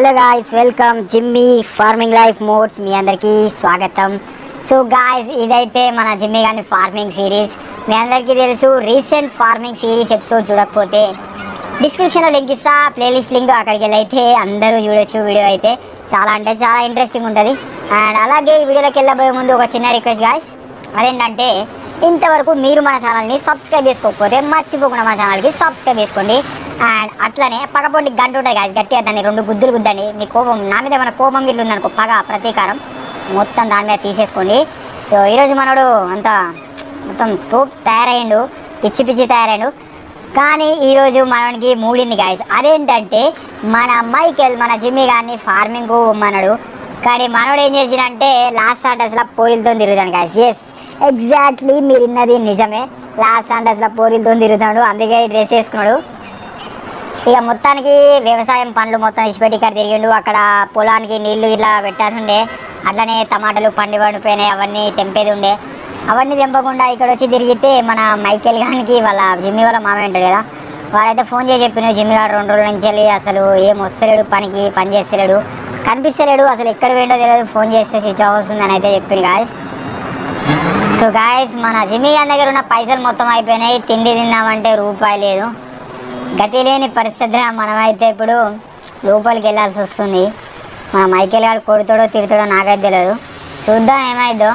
Hello guys welcome Jimmy farming life mods మీ అందరికీ స్వాగతం సో గాయ్స్ ఇదైతే మన జిమ్మీ గారి ఫార్మింగ్ సిరీస్ మీ అందరికీ తెలుసు రీసెంట్ ఫార్మింగ్ సిరీస్ ఎపిసోడ్ చూడకపోతే డిస్క్రిప్షన్లో లింక్ ఇస్తా ప్లేలిస్ట్ లింక్ అక్కడికి వెళ్ళి అయితే అందరూ చూడొచ్చు వీడియో అయితే చాలా అంటే చాలా ఇంట్రెస్టింగ్ ఉంటుంది అండ్ అలాగే ఈ వీడియోలోకి వెళ్ళబోయే ముందు ఒక చిన్న రిక్వెస్ట్ గాయ్స్ అదేంటంటే ఇంతవరకు మీరు మన ఛానల్ని సబ్స్క్రైబ్ చేసుకోకపోతే మర్చిపోకుండా మన ఛానల్కి సబ్స్క్రైబ్ చేసుకోండి అండ్ అట్లనే పగపోటి గంట ఉంటుంది గాయస్ గట్టిగా దాన్ని రెండు గుద్దులు గుద్దండి మీ కోపం నా మీద ఏమైనా కోపం గిట్ల ఉందనుకో పగ ప్రతీకారం మొత్తం దాని మీద తీసేసుకోండి సో ఈరోజు మనోడు అంత మొత్తం తోపు తయారయ్యిండు పిచ్చి పిచ్చి తయారయ్యిండు కానీ ఈరోజు మనకి మూడింది గాయస్ అదేంటంటే మన మైకెల్ మన జిమ్మి గారిని ఫార్మింగ్ మనడు కానీ మనోడు ఏం చేసినంటే లాస్ట్ సాటర్స్లో పోలీలతో తిరుగుతాడు గాయస్ ఎస్ ఎగ్జాక్ట్లీ మీరు విన్నది నిజమే లాస్ట్ సాటర్స్లో పోలీలతో తిరుగుతాడు అందుకే ఈ డ్రెస్ వేసుకున్నాడు ఇక మొత్తానికి వ్యవసాయం పనులు మొత్తం ఇచ్చిపెట్టి ఇక్కడ తిరిగిండు అక్కడ పొలానికి నీళ్లు ఇట్లా పెట్టాల్సి ఉండే అట్లనే టమాటాలు పండి పండిపోయినాయి అవన్నీ తెంపేది ఉండే అవన్నీ తెంపకుండా ఇక్కడ వచ్చి తిరిగితే మన మైకేల్ గానికి వాళ్ళ జిమ్మి వాళ్ళ మామ ఉంటాడు కదా వాడైతే ఫోన్ చేసి చెప్పిన జిమ్మి గారు రెండు రోజుల నుంచి వెళ్ళి అసలు ఏం వస్తలేడు పనికి పని చేస్తలేడు కనిపిస్తలేడు అసలు ఎక్కడ పోయిండో తెలియదు ఫోన్ చేస్తే స్విచ్ ఆఫ్ వస్తుందని అయితే చెప్పింది గాయస్ సో గాయస్ మన జిమ్మి గారి దగ్గర ఉన్న పైసలు మొత్తం అయిపోయినాయి తిండి తిందామంటే రూపాయి లేదు గతి లేని పరిస్థితిలో మనమైతే ఇప్పుడు లోపలికి వెళ్ళాల్సి వస్తుంది మన మైకేల్ గారు కొడుతాడో తిడతాడో నాకైతే తెలియదు చూద్దాం ఏమైందో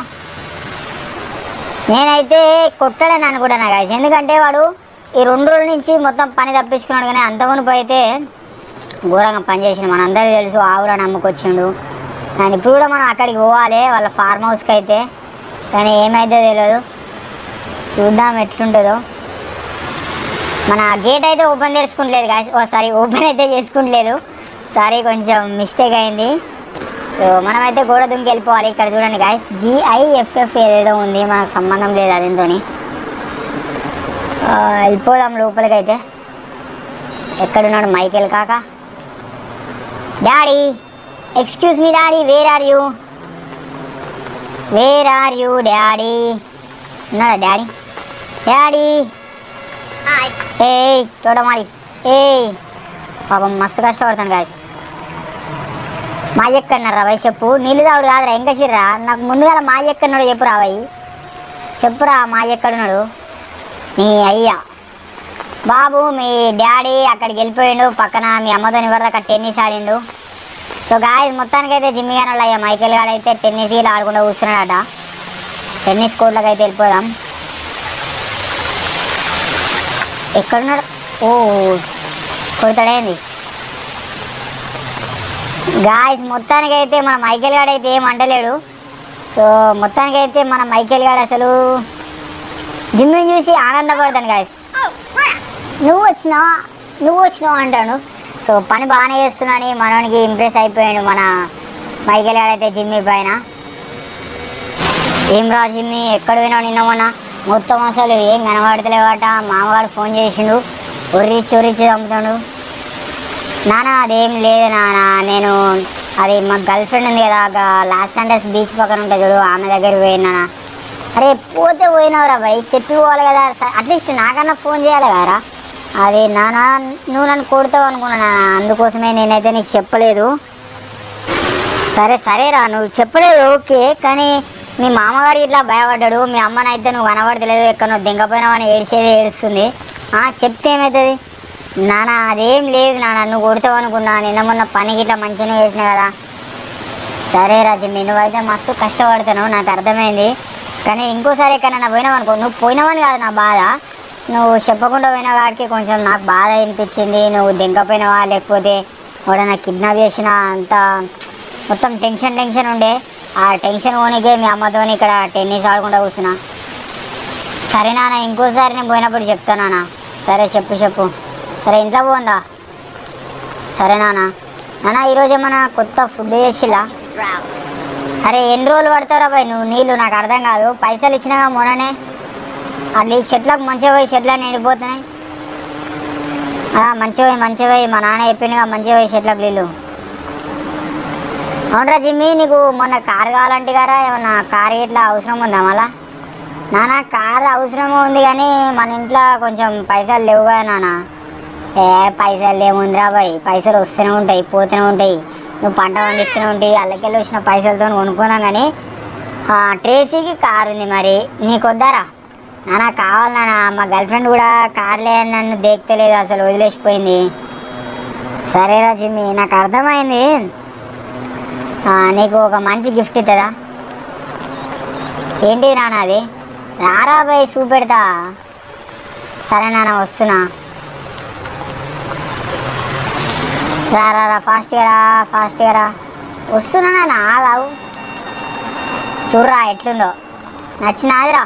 నేనైతే కొట్టాడని అనుకుంటాను గాయస్ ఎందుకంటే వాడు ఈ రెండు రోజుల నుంచి మొత్తం పని తప్పించుకున్నాడు కానీ అంతమునుపు అయితే ఘోరంగా పనిచేసిన మనందరికీ తెలుసు ఆవులను అమ్ముకొచ్చిండు అండ్ ఇప్పుడు కూడా మనం అక్కడికి పోవాలి వాళ్ళ ఫార్మ్ హౌస్కి అయితే కానీ ఏమైందో తెలియదు చూద్దాం ఎట్లుంటుందో మన గేట్ అయితే ఓపెన్ చేసుకుంటలేదు గాయస్ ఓ సారీ ఓపెన్ అయితే చేసుకుంటలేదు సారీ కొంచెం మిస్టేక్ అయింది సో మనమైతే గోడ దుంకి వెళ్ళిపోవాలి ఇక్కడ చూడండి గాయస్ జిఐఎఫ్ఎఫ్ ఏదేదో ఉంది మనకు సంబంధం లేదు అదితో వెళ్ళిపోదాం లోపలికి అయితే ఎక్కడున్నాడు మైకేల్ కాక daddy excuse me daddy where are you where are you daddy ఉన్నాడా డాడీ డాడీ ఏయ్ చూడమాలి ఏయ్ పాపం మస్తు కష్టపడతాను గాయస్ మా ఎక్కడున్నారు రావయ్య చెప్పు నీళ్ళు తాగుడు కాదురా ఇంకా సిర్రా నాకు ముందుగా మా ఎక్కడున్నాడు చెప్పు రావయ్య చెప్పురా మా ఎక్కడున్నాడు మీ అయ్యా బాబు మీ డాడీ అక్కడికి వెళ్ళిపోయిండు పక్కన మీ అమ్మతో ఎవరిదాకా టెన్నిస్ ఆడిండు సో గాయస్ మొత్తానికైతే జిమ్మి గారు అయ్యా మైకేల్ గారు అయితే టెన్నిస్ ఇలా ఆడకుండా కూర్చున్నాడట టెన్నిస్ కోర్టులకు అయితే వెళ్ళిపోదాం ఎక్కడున్నాడు ఓ కొడతాడేంది గాయస్ మొత్తానికి అయితే మన మైకేల్ గాడు అయితే ఏం అంటలేడు సో మొత్తానికి అయితే మన మైకేల్ గాడు అసలు జిమ్ని చూసి ఆనందపడతాను గాయస్ నువ్వు వచ్చినావా నువ్వు వచ్చినావా అంటాడు సో పని బాగానే చేస్తున్నాని మనోనికి ఇంప్రెస్ అయిపోయాడు మన మైకేల్ గాడు అయితే జిమ్మి పైన ఏం రా జిమ్మి ఎక్కడ పోయినావు నిన్న మొన్న మొత్తం అసలు ఏం కనబడతలేవాట మామగారు ఫోన్ చేసిండు ఉర్రిచ్చి ఉర్రిచ్చి చంపుతాడు నానా అదేం లేదు నాన్న నేను అది మా గర్ల్ ఫ్రెండ్ ఉంది కదా గా- లాస్ ఏంజల్స్ బీచ్ పక్కన ఉంటుంది చూడు ఆమె దగ్గర పోయినా అరే పోతే పోయినావురా భయ్ చెప్పి పోవాలి కదా స- అట్లీస్ట్ నాకన్నా ఫోన్ చేయాలి కదరా అది నానా నువ్వు నన్ను కొడతావు అనుకున్నా నాన్న. అందుకోసమే నేనైతే నీకు చెప్పలేదు సరే సరేరా నువ్వు చెప్పలేదు ఓకే కానీ మీ మామగారు ఇట్లా భయపడ్డాడు మీ అమ్మనైతే నువ్వు కనబడతలేదు ఎక్కడ నువ్వు దింగపోయినావని ఏడ్చేది ఏడుస్తుంది ఆ, చెప్తే ఏమవుతుంది నాన్న అదేం లేదు నాన్న నువ్వు కొడతావు అనుకున్నా నిన్న మొన్న పనికి ఇట్లా మంచిగానే చేసిన కదా సరే రాజమ్మి నువ్వైతే మస్తు కష్టపడుతున్నావు నాకు అర్థమైంది కానీ ఇంకోసారి ఎక్కడన్నా పోయినావు అనుకో నువ్వు పోయినావని కాదు నా బాధ నువ్వు చెప్పకుండా పోయిన వాడికి కొంచెం నాకు బాధ అనిపించింది నువ్వు దింకపోయినావా లేకపోతే ఎవడన్నా కిడ్నాప్ చేసిన అంత మొత్తం టెన్షన్ టెన్షన్ ఉండే ఆ టెన్షన్ పోనీకే మీ అమ్మతో ఇక్కడ టెన్నిస్ ఆడకుండా కూర్చున్నా సరే నాన్న ఇంకోసారి నేను పోయినప్పుడు చెప్తా నాన్న సరే చెప్పు చెప్పు సరే ఇంట్లో పోందా సరే నాన్న నాన్న ఈరోజు ఏమన్నా కొత్త ఫుడ్ చేసిలా అరే ఎన్ని రోజులు పడతారా బాయ్ నువ్వు నీళ్ళు నాకు అర్థం కాదు పైసలు ఇచ్చినాగా మొన్ననే అది చెట్లకు మంచిగా పోయి చెట్లని ఎండిపోతున్నాయి ఆ, మంచిగా పోయి మంచిగా పోయి మా నాన్న చెప్పిండుగా మంచిగా పోయి చెట్లకు నీళ్ళు అవునరా జిమ్మి నీకు మొన్న కారు కావాలంటే గారా ఏమన్నా కారు ఇట్లా అవసరం ఉందా మళ్ళా నాన్న కారు అవసరం ఉంది కానీ మన ఇంట్లో కొంచెం పైసలు లేవు కదా నాన్న ఏ పైసలు ఏముందిరా బాయ్ పైసలు వస్తూనే ఉంటాయి పోతూనే ఉంటాయి నువ్వు పంట పండిస్తూనే ఉంటే అల్లకెళ్ళి వచ్చిన పైసలతో కొనుక్కున్నాం కానీ ఆ, ట్రేసీకి కారు ఉంది మరి నీకు వద్దారా నాన్న కావాలి నాన్న మా గర్ల్ ఫ్రెండ్ కూడా కార్లే అని నన్ను దేక్తలేదు అసలు వదిలేసిపోయింది సరేరా జిమ్మి నాకు అర్థమైంది ఆ, నీకు ఒక మంచి గిఫ్ట్ ఇస్తుందా ఏంటిది నాన్న అది రారా పోయి చూపెడతా సరే నాన్న వస్తున్నా రా రా రా ఫాస్ట్గా రా ఫాస్ట్గా రా వస్తున్నా నాన్న ఆగావు చూడరా ఎట్లుందో నచ్చినాదిరా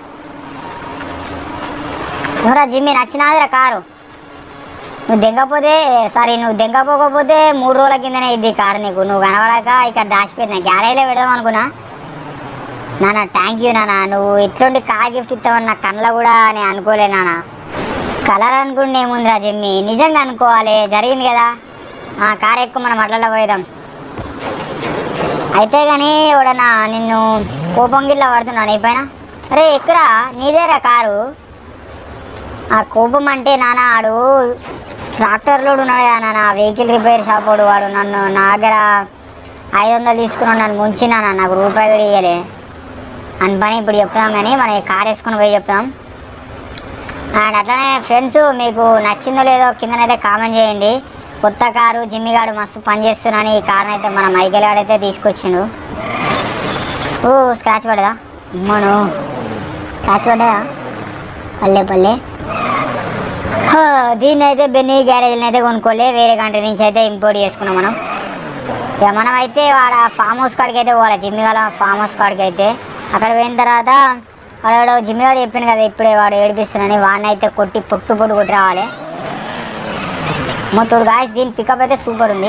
నువ్వురా జిమ్మి నచ్చినాదిరా కారు నువ్వు దెంగపోతే సారీ నువ్వు దెంగపోకపోతే మూడు రోజుల కిందనే ఇది కారు నీకు నువ్వు కనబడాక ఇక్కడ దాచిపెట్టిన గ్యారేజ్లో పెడదాం అనుకున్నా నాన్న థ్యాంక్ యూ నాన్న నువ్వు ఎట్లాంటి కార్ గిఫ్ట్ ఇస్తావని నా కళ్ళ కూడా నేను అనుకోలే నాన్న కలర్ అనుకుంటే ఏముందిరా జమ్మి నిజంగా అనుకోవాలి జరిగింది కదా ఆ కార్ ఎక్కువ మనం అట్లలో పోయేదాం అయితే కానీ ఎవడన్నా నిన్ను కోపం గిట్ల పడుతున్నాను నీ పైన అరే ఎక్కురా నీదేరా కారు ఆ కోపం అంటే నాన్న ఆడు ట్రాక్టర్లో ఉన్నాడు కదా నాన్న వెహికల్ రిపేర్ షాప్ వాడు వాడు నన్ను నా దగ్గర ఐదు వందలు తీసుకున్నాడు నన్ను ముంచినా నాన్న నాకు రూపాయి కూడా ఇయ్యలే అని పని ఇప్పుడు చెప్తాం కానీ మనం ఈ కార్ వేసుకొని పోయి చెప్తాం అండ్ అట్లనే ఫ్రెండ్స్ మీకు నచ్చిందో లేదో కిందనైతే కామెంట్ చేయండి కొత్త కారు జిమ్మి గాడు మస్తు పని చేస్తున్నాను ఈ కార్ని అయితే మన మైకేల్ గాడు అయితే తీసుకొచ్చిండు ఓ స్క్రాచ్ పడదా అమ్మను స్క్రాచ్ పడ్డదా పల్లె పల్లె హా, దీన్ని అయితే బెన్నీ గ్యారేజ్ని అయితే కొనుక్కోలే వేరే కంట్రీ నుంచి అయితే ఇంపోర్ట్ చేసుకున్నాం మనం ఇక మనం అయితే వాడ ఫామ్ హౌస్ కాడికి అయితే పోవాలి జిమ్మి గల ఫామ్ హౌస్ కాడికి అయితే అక్కడ పోయిన తర్వాత వాడు జిమ్మి వాడు చెప్పిండు కదా ఇప్పుడే వాడు ఏడిపిస్తున్నాడని వాడిని అయితే కొట్టి పొట్టు పొట్టు కొట్టి రావాలి మొత్తం గాయస్ దీని పికప్ అయితే సూపర్ ఉంది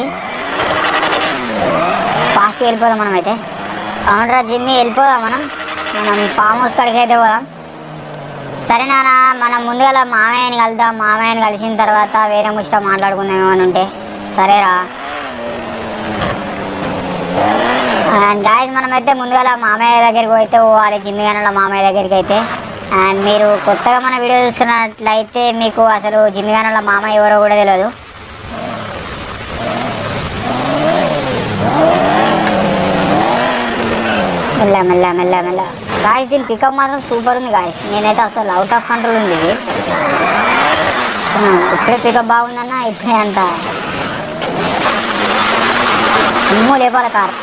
ఫాస్ట్ వెళ్ళిపోదాం మనం అయితే అవునరా జిమ్మి వెళ్ళిపోదాం మనం మనం ఫామ్ హౌస్ కాడికి అయితే పోదాం సరే నాన్న మనం ముందుగా మామయ్యని కలుద్దాం మామయ్యని కలిసిన తర్వాత వేరే ముచ్చట మాట్లాడుకుందాం ఏమైనా ఉంటే సరేరా అండ్ గాయస్ మనమైతే ముందుగా మామయ్య దగ్గరికి అయితే పోవాలి జిమ్మి గనుల మామయ్య దగ్గరికి అయితే అండ్ మీరు కొత్తగా మన వీడియో చూస్తున్నట్లయితే మీకు అసలు జిమ్మి గనుల మామయ్య ఎవరో కూడా తెలియదు మెల్ల మెల్ల మెల్ల మెల్ల గాయస్ దీని పికప్ మాత్రం సూపర్ ఉంది గాయస్ నేనైతే అసలు అవుట్ ఆఫ్ కంట్రోల్ ఉంది ఇది ఆ, ఇప్పుడే పికప్ బాగుందన్న ఇప్పుడే అంత అమ్మో లేపాలి కార్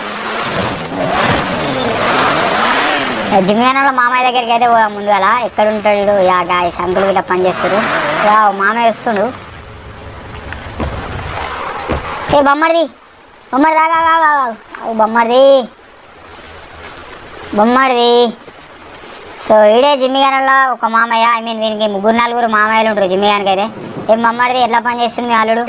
జిమ్యానంలో మామయ్య దగ్గరికి అయితే పోదాం ముందుగల ఎక్కడ ఉంటాడు యా గాయస్ అంకుల్ ఇట్లా పనిచేస్తారు యా మామయ్య వస్తుండు ఏ బొమ్మడిది బొమ్మడి రాగా బొమ్మడిది బొమ్మడిది సో ఈడే జిమ్మిగానంలో ఒక మామయ్య ఐ మీన్ వీనికి ముగ్గురు నలుగురు మామయ్యలు ఉంటారు జిమ్మిగానికి అయితే ఏం బొమ్మడిది ఎట్లా పని చేస్తుంది మీ అల్లుడు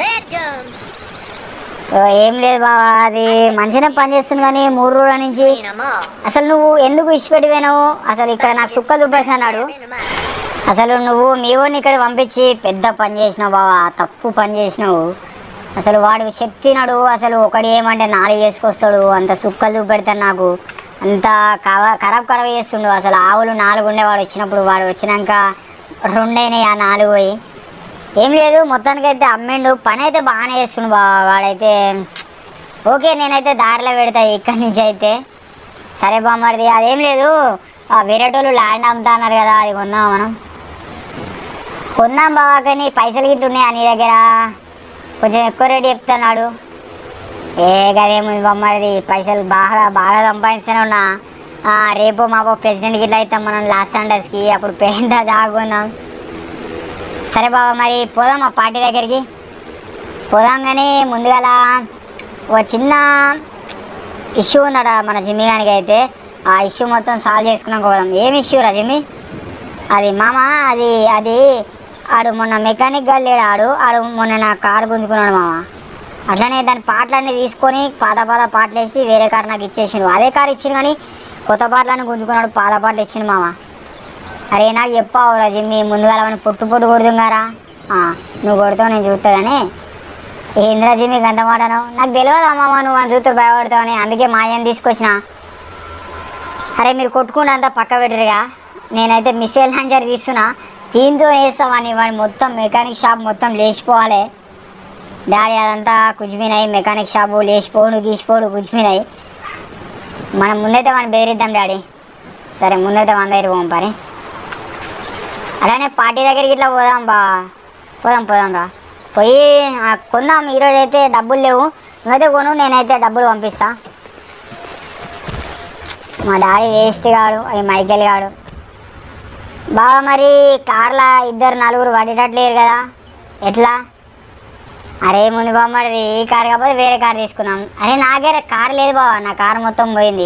ఓ, ఏం లేదు బావా అది మంచిగానే పని చేస్తుంది కానీ మూడు రోజుల నుంచి అసలు నువ్వు ఎందుకు ఇచ్చిపెట్టి పోయినావు అసలు ఇక్కడ నాకు సుక్క చూపెడుతున్నాడు అసలు నువ్వు మీ వాడిని ఇక్కడ పంపించి పెద్ద పని చేసినావు బావా తప్పు పని చేసినావు అసలు వాడు చెప్తున్నాడు అసలు ఒకటి ఏమంటే నాలుగు చేసుకొస్తాడు అంత సుక్కలు చూపెడతాడు నాకు అంత కవ ఖరాబ్ ఖరాబ్ చేస్తుండు అసలు ఆవులు నాలుగు ఉండే వాడు వచ్చినప్పుడు వాడు వచ్చినాక రెండైనాయి ఆ నాలుగు పోయి ఏం లేదు మొత్తానికి అయితే అమ్మిండు పని అయితే బాగానే చేస్తుండు బావ వాడైతే ఓకే నేనైతే దారిలో పెడతా ఇక్కడి నుంచి అయితే సరే బామ్మడిది అదేం లేదు ఆ వేరేటోళ్ళు ల్యాండ్ అమ్ముతా అన్నారు కదా అది కొందాం మనం కొందాం బావా కానీ పైసలు గిట్ల ఉన్నాయా నీ దగ్గర కొంచెం ఎక్కువ రేటు చెప్తున్నాడు ఏ గదేముంది బొమ్మడిది పైసలు బాగా బాగా సంపాదిస్తూనే ఉన్నా ఆ, రేపు మాపో ప్రెసిడెంట్ గిట్ల అవుతాం మనం లాస్ట్ సండేస్కి అప్పుడు పెయింట్ జాగుందాం సరే బాబా మరి పోదాం ఆ పార్టీ దగ్గరికి పోదాం కానీ ముందుగాల ఒక చిన్న ఇష్యూ ఉందట మన జిమ్మి గానికి అయితే ఆ ఇష్యూ మొత్తం సాల్వ్ చేసుకున్నాక పోదాం ఏం ఇష్యూ రా జిమ్మి అది మామ అది అది ఆడు మొన్న మెకానిక్ గా లేడు ఆడు ఆడు మొన్న నా కారు గుంజుకున్నాడు మామ అట్లనే దాని పాటలన్నీ తీసుకొని పాత పాత పాటలు వేసి వేరే కారు నాకు ఇచ్చేసిండు అదే కారు ఇచ్చిండు కానీ కొత్త పాటలన్నీ గుంజుకున్నాడు పాత పాటలు ఇచ్చిండు మామ అరే నాకు చెప్పావు జిమ్మి ముందుగా అవన్నీ పొట్టు పొట్టు కొడుతుంగారా ఆ, నువ్వు కొడతావు నేను చూస్తా కానీ ఏంద్రా జిమ్మి గంత మాటను నాకు తెలియదు అమ్మమ్మ నువ్వు అని చూస్తూ భయపడతావని అందుకే మా అయ్యని తీసుకొచ్చిన అరే మీరు కొట్టుకుంటే అంతా పక్క పెట్టరుగా నేనైతే మిస్సైల్ లాంచర్ తీస్తున్నా దీంతో వేస్తామని వాడి మొత్తం మెకానిక్ షాప్ మొత్తం లేచిపోవాలి డాడీ అదంతా కుజ్మినాయి మెకానిక్ షాపు లేచిపోడు గీసిపోడు కుజ్మినాయి మనం ముందైతే మనం బెదిరిద్దాం డాడీ సరే ముందైతే మన దగ్గర పోం పరి అలానే పార్టీ దగ్గరికి ఇట్లా పోదాం బా పోదాం పోదాం రా పోయి ఆ, కొందాం ఈరోజు అయితే డబ్బులు లేవు నువ్వైతే కొను నేనైతే డబ్బులు పంపిస్తా మా డాడీ వేస్ట్ గాడు అది మైకేల్ గాడు బాగా మరి కార్ల ఇద్దరు నలుగురు పడేటట్లేరు కదా ఎట్లా అరే ముందు బామ్మడిది ఈ కార్ కాకపోతే వేరే కార్ తీసుకుందాం అరే నా దగ్గర కార్ లేదు బావ నా కార్ మొత్తం పోయింది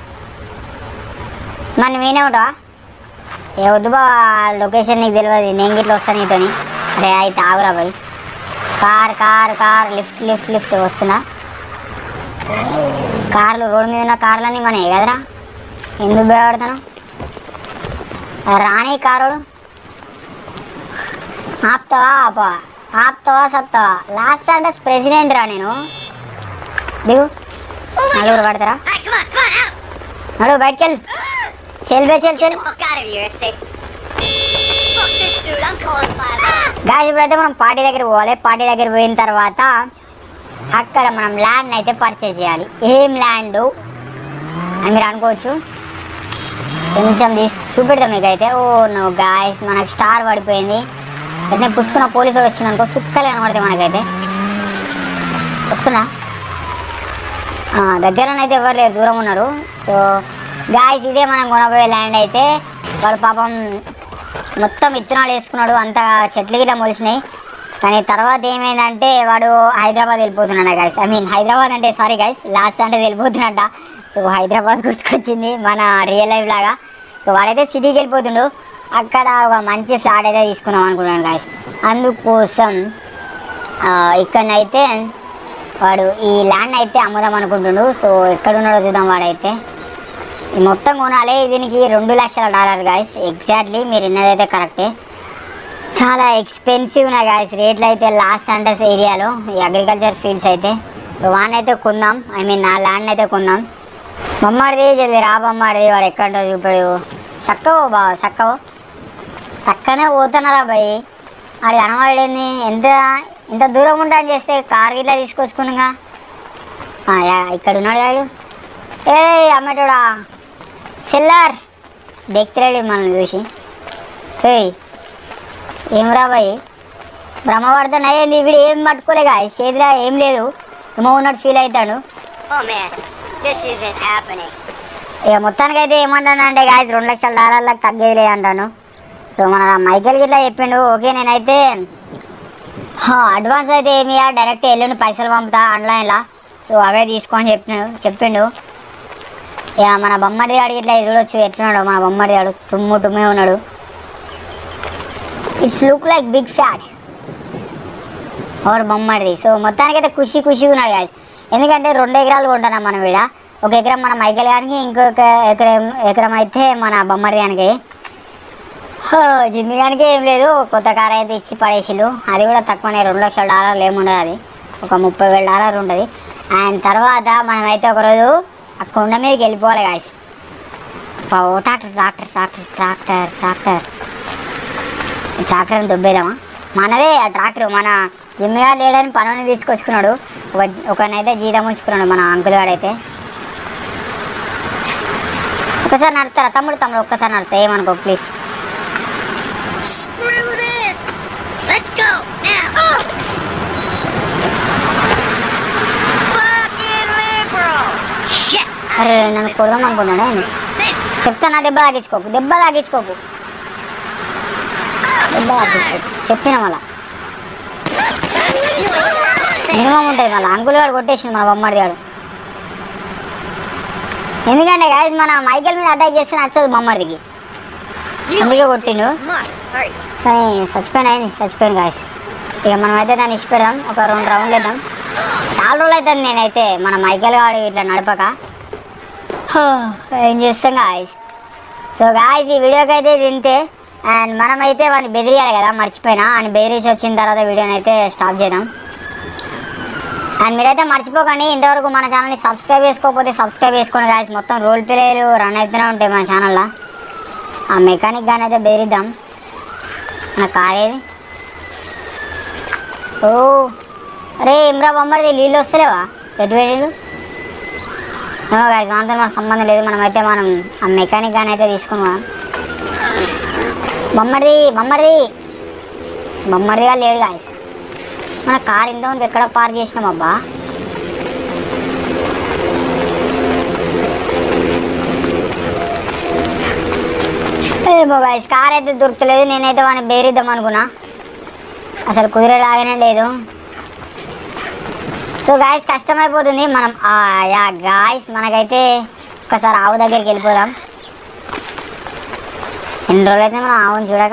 మరి నువ్వేనే ఉంటావా ఏ వద్దు బావ లొకేషన్ నీకు తెలియదు నేను గిట్ల వస్తాను నీతోని అరే అయితే ఆగురా పోయి car car car lift lift lift వస్తున్నా కార్లు రోడ్డు మీద ఉన్న కార్లన్నీ మనే కదరా ఎందుకు భయపడతాను రాని కారోడు ఆపుతావా ఆపా ఆపుతావా సత్తావా లాస్ట్ అంటే ప్రెసిడెంట్ రా నేను దిగు నలుగురు పడతారా Alright, come on, come on, out! నడు బయటికి వెళ్ళి చెల్ బే చెల్ చెల్ Fuck out of here, say. Fuck this dude, I'm calling 5 guys ఇప్పుడైతే మనం పార్టీ దగ్గర పోవాలి పార్టీ దగ్గర పోయిన తర్వాత అక్కడ మనం ల్యాండ్ అయితే పర్చేజ్ చేయాలి ఏం ల్యాండ్ అని మీరు అనుకోవచ్చు కొంచెం తీసి చూపెడతాం మీకు అయితే ఓ నో గాయస్ మనకు స్టార్ పడిపోయింది వెంటనే పుసుకున్న పోలీసులు వచ్చిన అనుకో సుక్కలు కనబడతాయి మనకైతే వస్తున్నా ఆ, దగ్గరనైతే ఎవరు లేరు దూరం ఉన్నారు సో గాయస్ ఇదే మనం కొనబోయే ల్యాండ్ అయితే వాడు పాపం మొత్తం విత్తనాలు వేసుకున్నాడు అంత చెట్లు గిట్లా మొలిచినాయి కానీ తర్వాత ఏమైందంటే వాడు హైదరాబాద్ వెళ్ళిపోతున్నాడు గాయస్ ఐ మీన్ హైదరాబాద్ అంటే సారీ గాయస్ లాస్ట్ అంటే వెళ్ళిపోతున్నట్ట సో హైదరాబాద్ గుర్తుకొచ్చింది మన రియల్ లైఫ్ లాగా సో వాడైతే సిటీకి వెళ్ళిపోతుండు అక్కడ ఒక మంచి ఫ్లాట్ అయితే తీసుకుందాం అనుకున్నాను గాయస్ అందుకోసం ఆ, ఇక్కడనైతే వాడు ఈ ల్యాండ్ అయితే అమ్ముదాం అనుకుంటుండు సో ఎక్కడున్నాడో చూద్దాం వాడైతే ఈ మొత్తం కొనాలి దీనికి రెండు లక్షల డాలర్ గాయస్ ఎగ్జాక్ట్లీ మీరు విన్నదైతే కరెక్టే చాలా ఎక్స్పెన్సివ్ ఉన్నాయి గాయస్ రేట్లు అయితే లాస్ట్ అండర్స్ ఏరియాలో ఈ అగ్రికల్చర్ ఫీల్డ్స్ అయితే వాన్ అయితే కొందాం ఐ మీన్ నా ల్యాండ్ అయితే కొందాం బొమ్మాడిది జల్ది రా బొమ్మాడిది వాడు ఎక్కడో చూపాడు చక్కవో బా చక్కవో చక్కనే పోతున్నారా భయ్ అది కనబడింది ఎంత ఎంత దూరం ఉంటాను చేస్తే కార్ గిట్లా తీసుకొచ్చుకుందిగా ఆ, యా, ఇక్కడ ఉన్నాడు కాదు ఏ అమ్మటోడా సెల్లార్ దెక్కిరాడు మనల్ని చూసి ఏయ్ ఏం రా భయ్ భ్రమపడుతున్నాయి వీడు ఏం పట్టుకోలేగా చేతిలో ఏం లేదు ఏమో ఉన్నట్టు ఫీల్ అవుతాడు Oh man, this isn't happening. ఇక మొత్తానికి అయితే ఏమంటానంటే గాయస్ రెండు లక్షల డాలర్లకు తగ్గేది లేదు అంటాను సో మన మైకేల్ గిట్లా చెప్పిండు ఓకే నేనైతే అడ్వాన్స్ అయితే ఏమి డైరెక్ట్ ఎల్లుండి పైసలు పంపుతా ఆన్లైన్లో సో అవే తీసుకొని చెప్పినాడు చెప్పిండు ఇక మన బొమ్మడి గాడు ఇట్లా చూడొచ్చు ఎట్లున్నాడు మన బొమ్మడి గాడు తుమ్ము తుమ్మే ఉన్నాడు it's look like big fat over బొమ్మడిది సో మొత్తానికైతే ఖుషి ఖుషిగా ఉన్నాడు గాయస్ ఎందుకంటే రెండు ఎకరాలు కొంటున్నాం మనం ఈడ ఒక ఎకరం మన మైకేల్ గారికి ఇంకొక ఎకరం ఎకరం అయితే మన బొమ్మడి గానికి హో, జిమ్మి గానికి ఏం లేదు కొత్త కార్ అయితే ఇచ్చి పడేసిళ్ళు అది కూడా తక్కువనే రెండు లక్షల డాలర్లు ఏముండదు అది ఒక ముప్పై వేల డాలర్ ఉంటుంది అండ్ తర్వాత మనమైతే ఒకరోజు ఆ కొండ మీదకి వెళ్ళిపోవాలి guys oh tractor tractor tractor tractor tractor ట్రాక్టర్ని దొబ్బేద్దామా మనదే ఆ ట్రాక్టర్ మన జిమ్మి గారు లేడని పనుని తీసుకొచ్చుకున్నాడు ఒక ఒకనైతే జీతం ఉంచుకున్నాడు మన అంకుల్ గాడైతే ఒకసారి నడతారా తమ్ముడు తమ్ముడు ఒక్కసారి నడతా ఏమనుకో please Screw this! Let's go now! Fucking liberal! Shit! అరే నన్ను కొడదాం అనుకున్నాడే ఆయన. This చెప్తా నా దెబ్బ తాగించుకోకు దెబ్బ తాగించుకోకు దెబ్బ తాగించుకోకు చెప్పిన మళ్ళా మినిమం ఉంటుంది మళ్ళీ అంకుల్ గారు కొట్టేసింది మన బొమ్మడి గారు ఎందుకంటే గాయస్ మన మైకేల్ మీద అటాక్ చేస్తే నచ్చదు బొమ్మడికి అందుకే కొట్టిండు smart. Alright. కానీ చచ్చిపోయిన అయింది చచ్చిపోయాను గాయస్ ఇక మనం అయితే దాన్ని ఇచ్చి పెడదాం ఒక రెండు రౌండ్లు వేద్దాం చాలా రోజులు అవుతుంది నేనైతే మన మైకేల్ గాడు ఇట్లా నడపక హో, ఏం చేస్తాం గాయస్ సో గాయస్ ఈ వీడియోకి అయితే ఇది ఇంతే అండ్ మనమైతే వాడిని బెదిరియాలి కదా మర్చిపోయినా అని బెదిరించి వచ్చిన తర్వాత వీడియోని అయితే స్టాప్ చేద్దాం అండ్ మీరైతే మర్చిపోకండి ఇంతవరకు మన ఛానల్ని సబ్స్క్రైబ్ చేసుకోకపోతే సబ్స్క్రైబ్ చేసుకోండి గాయస్ మొత్తం రోల్ ప్లేయర్లు రన్ అవుతూనే ఉంటాయి మన ఛానల్లో ఆ మెకానిక్ గాని అయితే బెదిరిద్దాం నా కార్ ఏది ఓ అరే ఇమ్రా బొమ్మడిది నీళ్ళు వస్తలేవా ఎటు వెళ్ళి ఏమో గాయస్ మనతో మనకు సంబంధం లేదు మనమైతే మనం ఆ మెకానిక్ గాని అయితే తీసుకున్నాం బొమ్మడిది బొమ్మడిది బొమ్మడిదిగా లేడు గాయస్ మన కార్ ఇంత ఉంది ఎక్కడ పార్క్ చేసినాం అబ్బా ఏమో గాయస్ కార్ అయితే దొరకలేదు నేనైతే వాడిని బేరిద్దాం అనుకున్నా అసలు కుదిరేలాగానే లేదు సో గాయస్ కష్టమైపోతుంది మనం ఆ, యా గాయస్ మనకైతే ఒకసారి ఆవు దగ్గరికి వెళ్ళిపోదాం ఎన్ని రోజులైతే మనం ఆవుని చూడక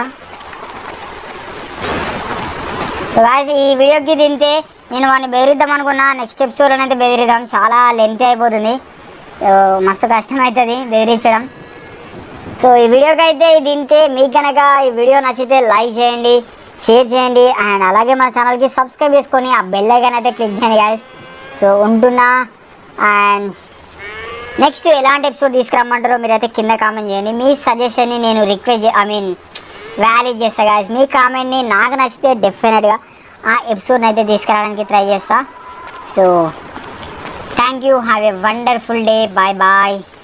సో గాయస్ ఈ వీడియోకి తింటే నేను వాడిని బెదిరిద్దాం అనుకున్నా నెక్స్ట్ ఎపిసోడ్లో అయితే బెదిరిద్దాం చాలా లెంత్ అయిపోతుంది ఆ, మస్తు కష్టం అవుతుంది బెదిరించడం సో ఈ వీడియోకి అయితే ఇది తింటే మీకు కనుక ఈ వీడియో నచ్చితే లైక్ చేయండి షేర్ చేయండి అండ్ అలాగే మన ఛానల్కి సబ్స్క్రైబ్ చేసుకొని ఆ బెల్ ఐకాన్ అయితే క్లిక్ చేయండి గాయస్ సో ఉంటున్నా అండ్ నెక్స్ట్ ఎలాంటి ఎపిసోడ్ తీసుకురమ్మంటారో మీరైతే కింద కామెంట్ చేయండి మీ సజెషన్ని నేను రిక్వెస్ట్ ఐ మీన్ వ్యాలిడ్ చేస్తా గాయస్ మీ కామెంట్ని నాకు నచ్చితే డెఫినెట్గా ఆ ఎపిసోడ్ని అయితే తీసుకురావడానికి ట్రై చేస్తా so thank you have a wonderful day bye bye